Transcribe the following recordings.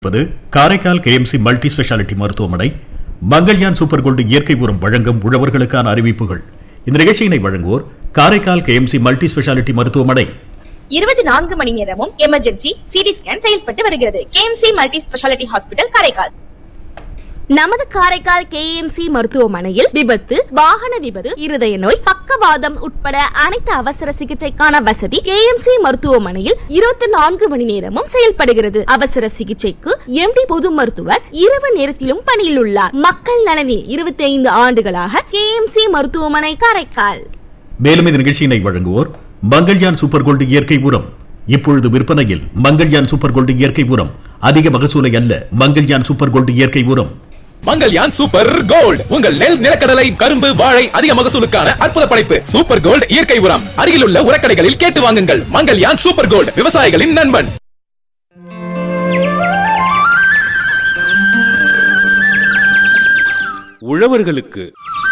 இருப்பது Karaikal KMC multi speciality மருத்துவமனை Mangalyaan super gold இயற்கை உரம் வழங்கும் உழவர்களுக்கான அறிவிப்புகள் இந்த நிகழ்ச்சியினை வழங்குவோர் காரைக்கால் கேஎம்சி மல்டி ஸ்பெஷாலிட்டி மருத்துவமனை இருபத்தி நான்கு மணி நேரமும் எமர்ஜென்சி சிடி ஸ்கேன் செயல்பட்டு வருகிறது KMC multi speciality hospital Karaikal நமது காரைக்கால் கேஎம்சி மருத்துவமனையில் விபத்து வாகன விபத்து இருதய நோய் பக்கவாதம் உட்பட அனைத்து அவசர சிகிச்சைக்கான வசதி கேஎம்சி மருத்துவமனையில் இருபத்தி நான்கு மணி நேரமும் செயல்படுகிறது அவசர சிகிச்சைக்கு எம்டி பொது மருத்துவர் இரவு நேரத்திலும் பணியில் உள்ளார் மக்கள் நலனில் இருபத்தி ஐந்து ஆண்டுகளாக கேஎம்சி மருத்துவமனை காரைக்கால் மேலும் இந்த நிகழ்ச்சியினை வழங்குவோர் மங்கள்யான் சூப்பர் கோல்டு இயற்கை உரம் இப்பொழுது விற்பனையில் மங்கள்யான் சூப்பர் கோல்டு இயற்கை உரம் அதிக மகசூலை அல்ல மங்கள்யான் சூப்பர் கோல்டு இயற்கை உரம் மங்கல்யான் சூப்பர் கோல்ட் உங்கள் நெல் நிலக்கடலை கரும்பு வாழை அதிக மகசூலுக்கான அற்புத படைப்பு சூப்பர் கோல்ட் இயற்கை உரம் அருகில் உள்ள உரக்கடைகளில் கேட்டு வாங்குங்கள் மங்கல்யான் சூப்பர் கோல்ட் விவசாயிகளின் நண்பன் உழவர்களுக்கு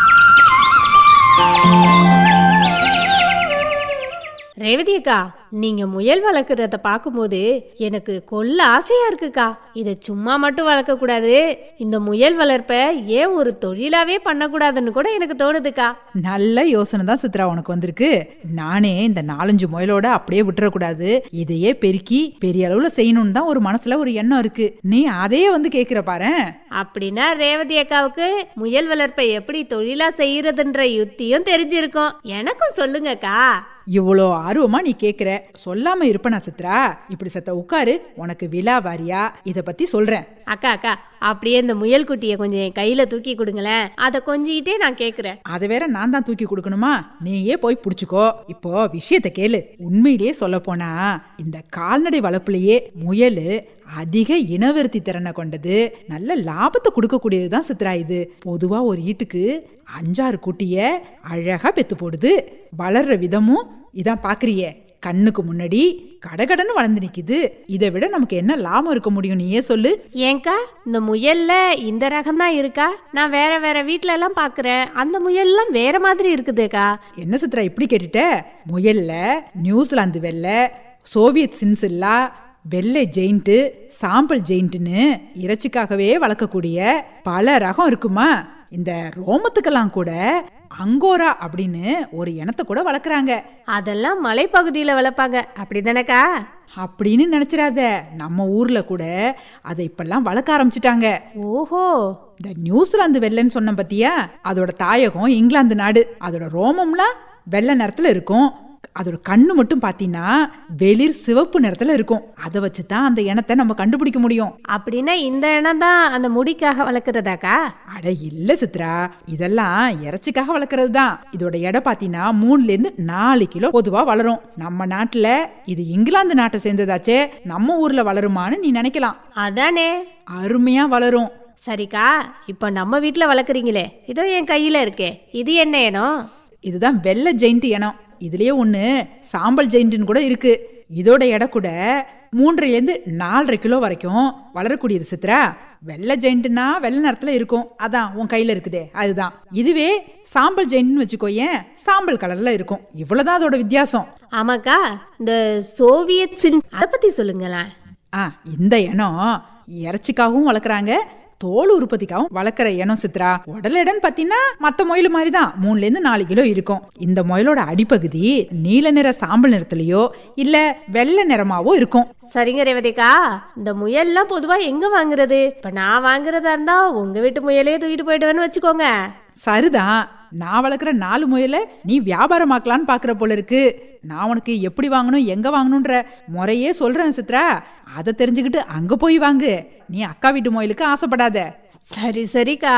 ரேவதி அக்கா நீங்க முயல் வளர்க்குறத பார்க்கும்போது எனக்கு கொல்ல ஆசையா இருக்குக்கா இதை சும்மா மட்டும் வளர்க்க கூடாது இந்த முயல் வளர்ப்ப ஏன் ஒரு தொழிலாவே பண்ணக்கூடாதுன்னு கூட எனக்கு தோணுதுக்கா நல்ல யோசனை தான் சித்ரா உனக்கு வந்திருக்கு நானே இந்த நாலஞ்சு முயலோட அப்படியே விட்டுறக்கூடாது இதையே பெருக்கி பெரிய அளவுல செய்யணும்னு தான் ஒரு மனசுல ஒரு எண்ணம் இருக்கு நீ அதையே வந்து கேக்குற பாரேன் அப்படின்னா ரேவதி அக்காவுக்கு முயல் வளர்ப்பை எப்படி தொழிலா செய்யறதுன்ற யுத்தியும் தெரிஞ்சிருக்கும் எனக்கும் சொல்லுங்கக்கா இவ்வளோ ஆர்வமா நீ கேக்குற சொல்லாம இருப்பனா சித்ரா இப்படி சத்த உட்காரு உனக்கு விழா வாரியா இத பத்தி சொல்றேன் அக்கா அக்கா அப்படியே இந்த முயல் குட்டியை கொஞ்சம் என் கையில தூக்கி கொடுங்களேன் அதை கொஞ்சிக்கிட்டே நான் கேக்குறேன் அதை வேற நான் தான் தூக்கி கொடுக்கணுமா நீயே போய் புடிச்சுக்கோ இப்போ விஷயத்த கேளு உண்மையிலேயே சொல்ல போனா இந்த கால்நடை வளர்ப்புலயே முயல் அதிக இனவிருத்தி திறனை கொண்டது நல்ல லாபத்தை கொடுக்கக்கூடியது தான் சித்ரா இது பொதுவா ஒரு ஈட்டுக்கு அஞ்சாறு குட்டிய அழகா பெத்து போடுது வளர்ற விதமும் இதான் பாக்குறியே கண்ணுக்கு முன்னாடி கடகடன்னு வளர்ந்து நிக்குது இதை விட நமக்கு என்ன லாபம் இருக்க முடியும் நீயே சொல்லு ஏங்கா இந்த முயல்ல இந்த ரகம் தான் இருக்கா நான் வேற வேற வீட்ல எல்லாம் பாக்குறேன் அந்த முயல்லாம் வேற மாதிரி இருக்குதுக்கா என்ன சித்ரா இப்படி கேட்டுட்ட முயல்ல நியூசிலாந்து வெள்ளை சோவியத் சின்சில்லா வெள்ளை ஜெயிண்ட்டு சாம்பல் ஜெயிண்ட்டுன்னு இறைச்சிக்காகவே வளர்க்கக்கூடிய பல ரகம் இருக்குமா இந்த ரோமத்துக்கெல்லாம் கூட அங்கோரா அப்படின்னு ஒரு இனத்தை கூட வளர்க்குறாங்க அதெல்லாம் மலைப்பகுதியில வளர்ப்பாங்க அப்படிதானக்கா அப்படின்னு நினைச்சிடாத நம்ம ஊர்ல கூட அதை இப்பெல்லாம் வளர்க்க ஆரம்பிச்சிட்டாங்க ஓஹோ இந்த நியூசிலாந்து வெள்ளைன்னு சொன்ன பத்தியா அதோட தாயகம் இங்கிலாந்து நாடு அதோட ரோமம்லாம் வெள்ளை நிறத்துல இருக்கும் அதோட கண்ணு மட்டும் பாத்தீங்கன்னா வெளிர் சிவப்பு நிறத்துல இருக்கும் அதை வச்சு தான் அந்த இனத்தை நம்ம கண்டுபிடிக்க முடியும் அப்படின்னா இந்த இனம் தான் அந்த முடிக்காக வளர்க்குறதாக்கா அட இல்ல சித்ரா இதெல்லாம் இறைச்சிக்காக வளர்க்கறது தான் இதோட எடை பாத்தீங்கன்னா மூணுல இருந்து நாலு கிலோ பொதுவா வளரும் நம்ம நாட்டுல இது இங்கிலாந்து நாட்டை சேர்ந்ததாச்சே நம்ம ஊர்ல வளருமான்னு நீ நினைக்கலாம் அதானே அருமையா வளரும் சரிக்கா இப்போ நம்ம வீட்ல வளர்க்குறீங்களே இதோ என் கையில இருக்கே இது என்ன இனம் இதுதான் வெள்ளை ஜெயிண்ட் இனம் இதுலயே ஒண்ணு சாம்பல் ஜெயிண்ட்னு கூட இருக்கு இதோட எடை கூட மூன்றைலேருந்து நாலரை கிலோ வரைக்கும் வளரக்கூடியது சித்ரா வெள்ளை ஜெயிண்ட்னா வெள்ளை நிறத்துல இருக்கும் அதான் உன் கையில இருக்குதே அதுதான் இதுவே சாம்பல் ஜெயிண்ட்னு வச்சுக்கோயேன் சாம்பல் கலர்ல இருக்கும் இவ்வளவுதான் அதோட வித்தியாசம் ஆமாக்கா இந்த சோவியத் சின் அதை பத்தி சொல்லுங்களேன் ஆ இந்த இனம் இறைச்சிக்காகவும் வளர்க்குறாங்க தோல் உற்பத்திக்காகவும் வளர்க்குற இனம் சித்ரா உடல் எடைன்னு பார்த்தீங்கன்னா மற்ற முயல் மாதிரி தான் மூணுலேருந்து நாலு கிலோ இருக்கும் இந்த முயலோட அடிப்பகுதி நீல நிற சாம்பல் நிறத்துலயோ இல்ல வெள்ளை நிறமாவோ இருக்கும் சரிங்க ரேவதிக்கா இந்த முயல்லாம் பொதுவா எங்க வாங்குறது இப்ப நான் வாங்குறதா இருந்தா உங்க வீட்டு முயலே தூக்கிட்டு போயிடுவேன்னு வச்சுக்கோங்க சரிதான் நான் வளர்க்குற நாலு முயலை நீ வியாபாரமாக்கலான்னு பார்க்குற போல இருக்கு நான் உனக்கு எப்படி வாங்கணும் எங்க வாங்கணுன்ற முறையே சொல்றேன் சித்ரா அதை தெரிஞ்சுக்கிட்டு அங்க போய் வாங்கு நீ அக்கா வீட்டு முயலுக்கு ஆசைப்படாத சரி சரிக்கா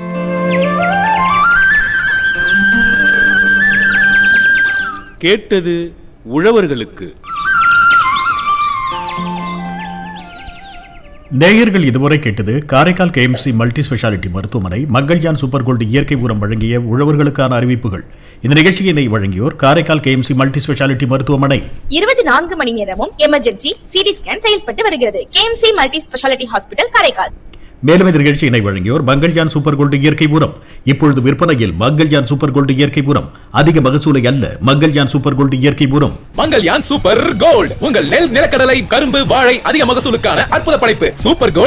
கேட்டது உழவர்களுக்கு நேயர்கள் இதுவரை கேட்டது காரைக்கால் கேஎம்சி மல்டி ஸ்பெஷாலிட்டி மருத்துவமனை மங்கள்யான் சூப்பர் கோல்டு இயற்கை உரம் வழங்கிய உழவர்களுக்கான அறிவிப்புகள் இந்த நிகழ்ச்சியினை வழங்கியோர் காரைக்கால் கேஎம்சி மல்டி ஸ்பெஷாலிட்டி மருத்துவமனை இருபத்தி நான்கு மணி நேரமும் எமர்ஜென்சி சிடி ஸ்கேன் செயல்பட்டு வருகிறது KMC multi speciality hospital Karaikal மேலும் இந்த நிகழ்ச்சியினை வழங்கியோர் மங்கள்யான் சூப்பர் கோல்டு இயற்கை உரம் இப்பொழுது விற்பனையில் மங்கள்யான் சூப்பர் கோல்டு இயற்கை உரம் அதிக மகசூலை அல்ல மங்கள்யான் சூப்பர் கோல்டு இயற்கை உரம் மங்கல்யான் சூப்பர் கோல்ட் உங்கள் நெல் நிலக்கடலை கரும்பு வாழை அதிக மகசூலுக்கான அற்புத படைப்பு சூப்பர் கோல்ட்